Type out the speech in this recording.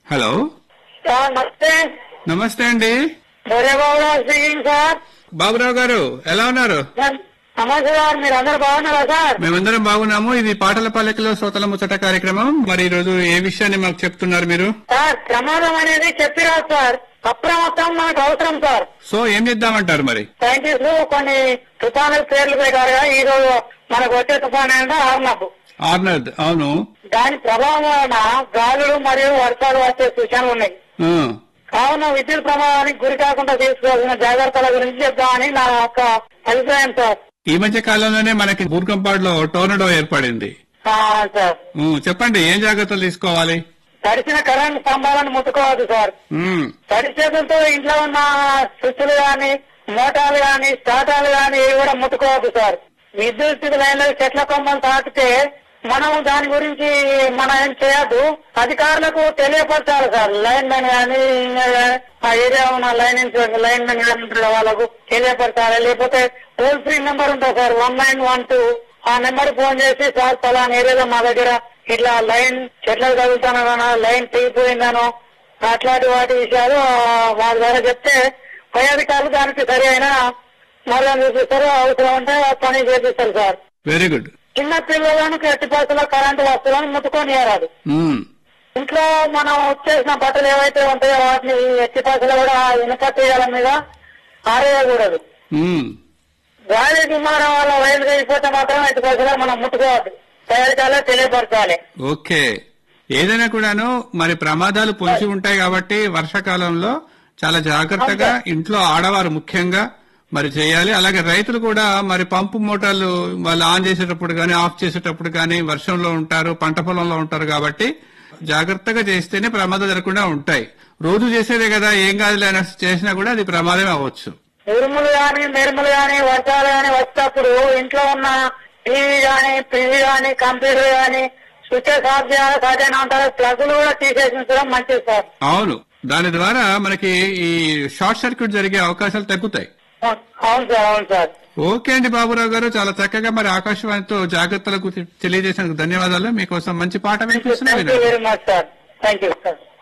Hello sir నమస్తే నమస్తే అండి దొరేబాబు స్పీకింగ్ సార్ బాబురావు గారు ఎలా ఉన్నారు సార్, నమస్తే సార్ మీరు అందరు బాగున్నారా సార్ మేమందరం బాగున్నాము ఇది పాటల పల్లెకలో శ్రోతల ముచ్చట కార్యక్రమం మరి ఈ రోజు ఏ విషయాన్ని మాకు చెప్తున్నారు మీరు సార్ ప్రమాదం అనేది చెప్పిరాదు సార్ అప్రమత్తం మనకు అవసరం సార్ సో ఏం చేద్దామంటారు మరి సైంటిస్టులు కొన్ని తుఫానుల పేర్లు పెట్టారుగా ఈ రోజు మనకు వచ్చే తుఫాన్ ఏంటంటే ఆర్నబ్ ఆర్నద్ అవును దాని ప్రభావం వలన గాలులు మరియు వర్షాలు వచ్చే సూచనలు ఉన్నాయి ఆ, కావున విద్యుత్ ప్రమాదానికి గురి కాకుండా తీసుకోవాల్సిన జాగ్రత్తల గురించి చెప్దామని నా యొక్క అభిప్రాయం సార్ ఈ మధ్య కాలంలోనే మనకి బూర్కంపాడులో టోర్నడో ఏర్పడింది ఆ, సార్ ఉమ్, చెప్పండి ఏం జాగ్రత్తలు తీసుకోవాలి తడిసిన కరెంట్ స్తంభాలను ముట్టుకోవద్దు సార్ ఉమ్, తడి చేతులతో ఇంట్లో ఉన్న స్విచ్లు గాని మోటార్లు గాని స్టార్టర్లు గాని ఇవి కూడా ముట్టుకోవద్దు సార్ విద్యుత్ లైన్లో చెట్ల కొమ్మలు తాకితే మనం దాని గురించి మనం ఏం చేయొద్దు అధికారులకు తెలియపరచాలి సార్ లైన్ మెన్ గాని ఆ ఏరియా ఉన్న లైన్ ఇన్సూరెన్స్ లైన్ మెన్ గాని ఉంటారు వాళ్ళకు తెలియపరచాలి లేకపోతే టోల్ ఫ్రీ నెంబర్ ఉంటుంది sir one nine one two ఆ నెంబర్ ఫోన్ చేసి సార్ పలానా ఏరియాలో మా దగ్గర ఇట్లా లైన్ చెట్లకు తగులుతానో లైన్ తెగిపోయిందనో అట్లాంటి వాటి విషయాలు ఆ, వాళ్ళ ద్వారా చెప్తే పై అధికారులు దానికి సరి అయిన మార్గం చూపిస్తారు అవసరం ఉంటే ఆ పని చేపిస్తారు సార్ వెరీ గుడ్ చిన్న పిల్లలను ఎట్టి పరిస్థితుల్లో కరెంటు వస్తువులను ముట్టుకొని రాదు ఉమ్, ఇంట్లో మనం వచ్చేసిన బట్టలు ఏవైతే ఉంటాయో వాటిని ఎట్టి పరిస్థితుల్లో కూడా ఇనుప తీగల మీద ఆరేయకూడదు ఉమ్, గాలి విమానం వల్ల వైర్లు అయిపోతే మాత్రం ఎట్టి పరిస్థితుల్లో మనం ముట్టుకోవద్దు పై అధికారులు తెలియపరచాలి ఓకే ఏదైనా కూడాను మరి ప్రమాదాలు పొంచి ఉంటాయి కాబట్టి వర్షాకాలంలో చాలా జాగ్రత్తగా ఇంట్లో ఆడవారు ముఖ్యంగా మరి చేయాలి అలాగే రైతులు కూడా మరి పంపు మోటార్లు వాళ్ళు ఆన్ చేసేటప్పుడు కానీ ఆఫ్ చేసేటప్పుడు కానీ వర్షంలో ఉంటారు పంట పొలంలో ఉంటారు కాబట్టి జాగ్రత్తగా చేస్తేనే ప్రమాదాలు జరగకుండా ఉంటాయి రోజు చేసేదే కదా ఏం కాదులే అని చేసినా కూడా అది ప్రమాదమే అవ్వచ్చు ఉరుములు గాని మెరుములు గాని వర్షాలు గాని వచ్చేటప్పుడు ఇంట్లో ఉన్న టీవీ గాని టీవీ గాని కంప్యూటర్ గాని స్విచెస్ ఆఫ్ చేయాలి సాధ్యమైన ఉంటారు ప్లగ్లు కూడా తీసేసి ఉంచడం మంచిది సార్ అవును దాని ద్వారా మనకి ఈ షార్ట్ సర్క్యూట్ జరిగే అవకాశాలు తగ్గుతాయి అవును సార్ అవును సార్ ఓకే అండి బాబురావు గారు చాలా చక్కగా మరి ఆకాశవాణితో జాగ్రత్తలకు తెలియజేసినందుకు ధన్యవాదాలు మీకోసం మంచి పాట వినిపిస్తున్నా థ్యాంక్ యూ వినండి. Very much sir thank you sir